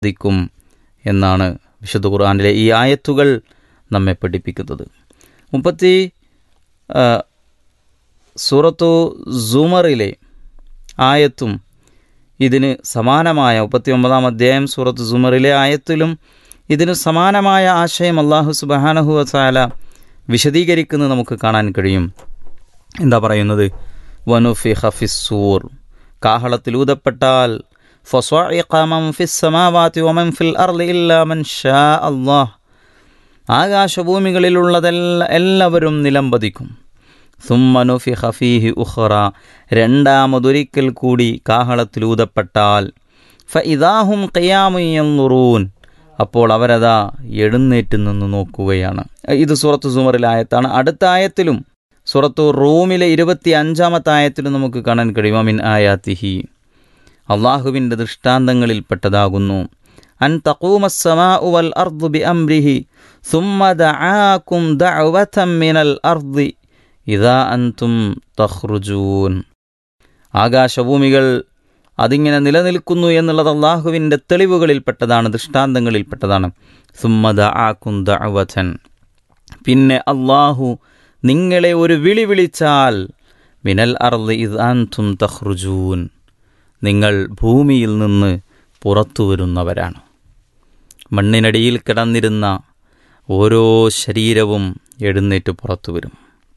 സാധിക്കും എന്നാണ് വിശുദ്ധ ഖുർആാനിലെ ഈ ആയത്തുകൾ നമ്മെ പഠിപ്പിക്കുന്നത് മുപ്പത്തി ആ, സൂറത്തു സുമറിലെ ആയത്തും ഇതിന് സമാനമായ മുപ്പത്തി ഒമ്പതാം അധ്യായം സൂറത്ത് സുമറിലെ ആയത്തിലും ഇതിന് സമാനമായ ആശയം അള്ളാഹു സുബാനഹു വസാല വിശദീകരിക്കുന്നത് നമുക്ക് കാണാൻ കഴിയും എന്താ പറയുന്നത് വനുഫി ഹഫിസൂർ കാഹളത്തിൽ ഊതപ്പെട്ടാൽ فصعق من في السماوات ومن في الأرض إلا من شاء الله ആകാശഭൂമികളിലുള്ളതെല്ല എല്ലാവരും നിലംപതിക്കും സുമ്മനുഫി ഹഫീഹി ഉഖറ രണ്ടാമതൊരിക്കൽ കൂടി കാഹളത്തിൽ ഊതപ്പെട്ടാൽ ഫ ഇതാഹും കയ്യാമുറുൻ അപ്പോൾ അവരതാ എഴുന്നേറ്റ് നിന്ന് നോക്കുകയാണ് ഇത് സൂറത്ത് സുമറിലെ ആയത്താണ് അടുത്ത ആയത്തിലും സൂറത്തു റൂമിലെ ഇരുപത്തി അഞ്ചാമത്തെ ആയത്തിലും നമുക്ക് കാണാൻ കഴിയും അമിൻ ആയാത്തിഹി അള്ളാഹുവിൻ്റെ ദൃഷ്ടാന്തങ്ങളിൽപ്പെട്ടതാകുന്നു അൻ തഖൂമസ്സമാ വൽ അർദു ബി അംരിഹി സുമ്മ ദആക്കും ദഅവതം മിനൽ അർദി ഇദാ അൻതും തഖ്റുജൂൻ ആകാശഭൂമികൾ അതിങ്ങനെ നിലനിൽക്കുന്നു എന്നുള്ളത് അള്ളാഹുവിൻ്റെ തെളിവുകളിൽപ്പെട്ടതാണ് ദൃഷ്ടാന്തങ്ങളിൽപ്പെട്ടതാണ് സുമ്മ ദആക്കും ദഅവതൻ പിന്നെ അള്ളാഹു നിങ്ങളെ ഒരു വിളി വിളിച്ചാൽ മിനൽ അർദി ഇദാ അൻതും തഖ്റുജൂൻ നിങ്ങൾ ഭൂമിയിൽ നിന്ന് പുറത്തു വരുന്നവരാണ് മണ്ണിനടിയിൽ കിടന്നിരുന്ന ഓരോ ശരീരവും എഴുന്നേറ്റ് പുറത്തു വരും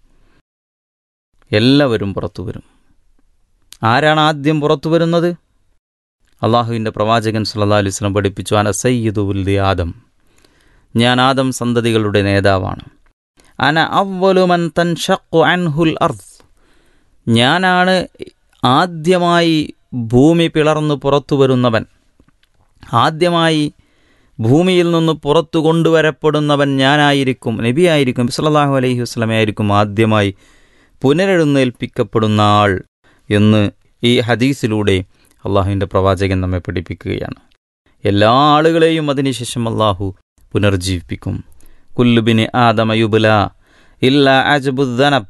എല്ലാവരും പുറത്തു വരും ആരാണ് ആദ്യം പുറത്തു വരുന്നത് അള്ളാഹുവിൻ്റെ പ്രവാചകൻ സല്ലാ അലൈഹി സ്വലം പഠിപ്പിച്ചു അന സയ്യിദുൽ ആദം ഞാൻ ആദം സന്തതികളുടെ നേതാവാണ് അന അവലുമൻ തൻ ഷക്കു അൻഹുൽ അർദ് ഞാനാണ് ആദ്യമായി ഭൂമി പിളർന്നു പുറത്തു വരുന്നവൻ ആദ്യമായി ഭൂമിയിൽ നിന്ന് പുറത്തു കൊണ്ടുവരപ്പെടുന്നവൻ ഞാനായിരിക്കും നബിയായിരിക്കും സല്ലല്ലാഹു അലൈഹി വസ്ലമയായിരിക്കും ആദ്യമായി പുനരെഴുന്നേൽപ്പിക്കപ്പെടുന്ന ആൾ എന്ന് ഈ ഹദീസിലൂടെ അള്ളാഹുവിൻ്റെ പ്രവാചകൻ നമ്മെ പഠിപ്പിക്കുകയാണ് എല്ലാ ആളുകളെയും അതിനുശേഷം അള്ളാഹു പുനർജീവിപ്പിക്കും കുല്ലുബിന് ആദമയുബുല ഇല്ല അജബുദ്ദനബ്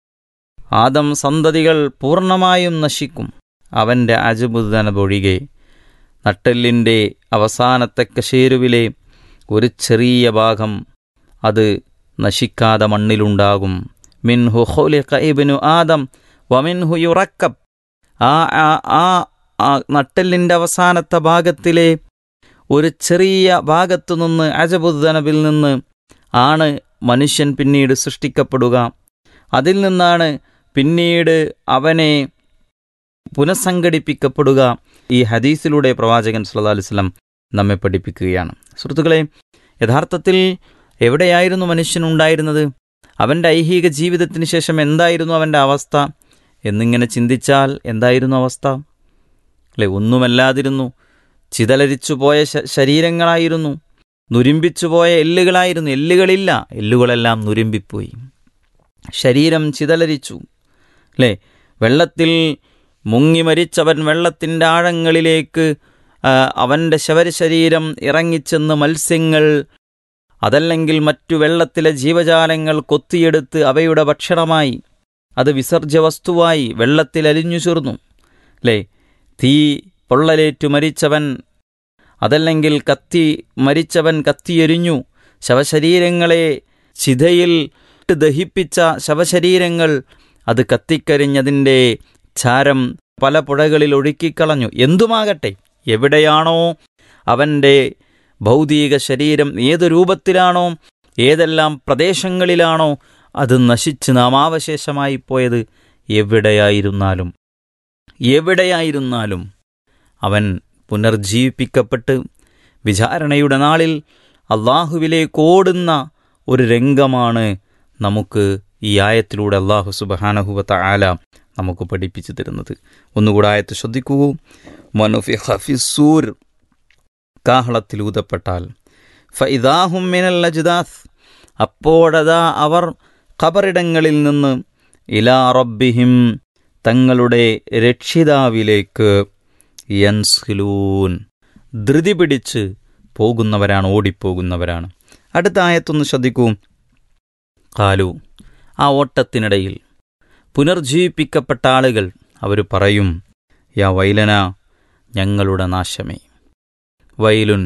ആദം സന്തതികൾ പൂർണ്ണമായും നശിക്കും അവൻ്റെ അജബുദ്ദനബൊഴികെ നട്ടെല്ലിൻ്റെ അവസാനത്തെ കശേരുവിലെ ഒരു ചെറിയ ഭാഗം അത് നശിക്കാതെ മണ്ണിലുണ്ടാകും മിൻഹു ഖുലിഖ ഇബ്നു ആദം വമിൻഹു യുറക്കബ് ആ ആ ആ ആ നട്ടെല്ലിൻ്റെ അവസാനത്തെ ഭാഗത്തിലെ ഒരു ചെറിയ ഭാഗത്തു നിന്ന് അജബുദ്ദനബിൽ നിന്ന് ആണ് മനുഷ്യൻ പിന്നീട് സൃഷ്ടിക്കപ്പെടുക അതിൽ നിന്നാണ് പിന്നീട് അവനെ പുനഃസംഘടിപ്പിക്കപ്പെടുക ഈ ഹദീസിലൂടെ പ്രവാചകൻ സല്ലല്ലാഹു അലൈഹി വസല്ലം നമ്മെ പഠിപ്പിക്കുകയാണ് സുഹൃത്തുക്കളെ യഥാർത്ഥത്തിൽ എവിടെയായിരുന്നു മനുഷ്യൻ ഉണ്ടായിരുന്നത് അവൻ്റെ ഐഹിക ജീവിതത്തിന് ശേഷം എന്തായിരുന്നു അവൻ്റെ അവസ്ഥ എന്നിങ്ങനെ ചിന്തിച്ചാൽ എന്തായിരുന്നു അവസ്ഥ അല്ലെ ഒന്നുമല്ലാതിരുന്നു ചിതലരിച്ചു പോയ ശ- ശരീരങ്ങളായിരുന്നു നുരുമ്പിച്ചു പോയ എല്ലുകളായിരുന്നു എല്ലുകളില്ല എല്ലുകളെല്ലാം നുരുമ്പിപ്പോയി ശരീരം ചിതലരിച്ചു അല്ലേ വെള്ളത്തിൽ മുങ്ങി മരിച്ചവൻ വെള്ളത്തിൻ്റെ ആഴങ്ങളിലേക്ക് ആ, അവൻ്റെ ശവരശരീരം ഇറങ്ങിച്ചെന്ന് മത്സ്യങ്ങൾ അതല്ലെങ്കിൽ മറ്റു വെള്ളത്തിലെ ജീവജാലങ്ങൾ കൊത്തിയെടുത്ത് അവയുടെ ഭക്ഷണമായി അത് വിസർജ്യ വസ്തുവായി വെള്ളത്തിൽ അലിഞ്ഞു ചേർന്നു അല്ലേ തീ പൊള്ളലേറ്റു മരിച്ചവൻ അതല്ലെങ്കിൽ കത്തി മരിച്ചവൻ കത്തിയെരിഞ്ഞു ശവശരീരങ്ങളെ ചിതയിൽ ഇട്ട് ദഹിപ്പിച്ച ശവശരീരങ്ങൾ അത് കത്തിക്കരിഞ്ഞതിൻ്റെ ചാരം പല പുഴകളിൽ ഒഴുക്കിക്കളഞ്ഞു എന്തുമാകട്ടെ എവിടെയാണോ അവൻ്റെ ഭൗതിക ശരീരം ഏത് രൂപത്തിലാണോ ഏതെല്ലാം പ്രദേശങ്ങളിലാണോ അത് നശിച്ച് നാമാവശേഷമായി പോയത് എവിടെയായിരുന്നാലും എവിടെയായിരുന്നാലും അവൻ പുനർജീവിപ്പിക്കപ്പെട്ട് വിചാരണയുടെ നാളിൽ അള്ളാഹുവിലേക്ക് ഓടുന്ന ഒരു രംഗമാണ് നമുക്ക് ഈ ആയത്തിലൂടെ അള്ളാഹു സുബഹാനഹുവത്ത ആല നമുക്ക് പഠിപ്പിച്ചു തരുന്നത് ഒന്നുകൂടെ ആയത്ത് ശ്രദ്ധിക്കൂ മനുഫി ഹഫിസൂർ കാഹളത്തിൽ ഊതപ്പെട്ടാൽ ഫൈദാഹും മിനൽ അജ്ദാസ് അപ്പോഴതാ അവർ ഖബറിടങ്ങളിൽ നിന്ന് ഇലാ റബ്ബിഹിം തങ്ങളുടെ രക്ഷിതാവിലേക്ക് യൻസ്ലൂൻ ധൃതി പിടിച്ച് പോകുന്നവരാണ് ഓടിപ്പോകുന്നവരാണ് അടുത്ത ആയത്തൊന്ന് ശ്രദ്ധിക്കൂ കാലു ആ ഓട്ടത്തിനിടയിൽ പുനർജീവിപ്പിക്കപ്പെട്ട ആളുകൾ അവർ പറയും യാ വൈലന ഞങ്ങളുടെ നാശമേ വൈലുൻ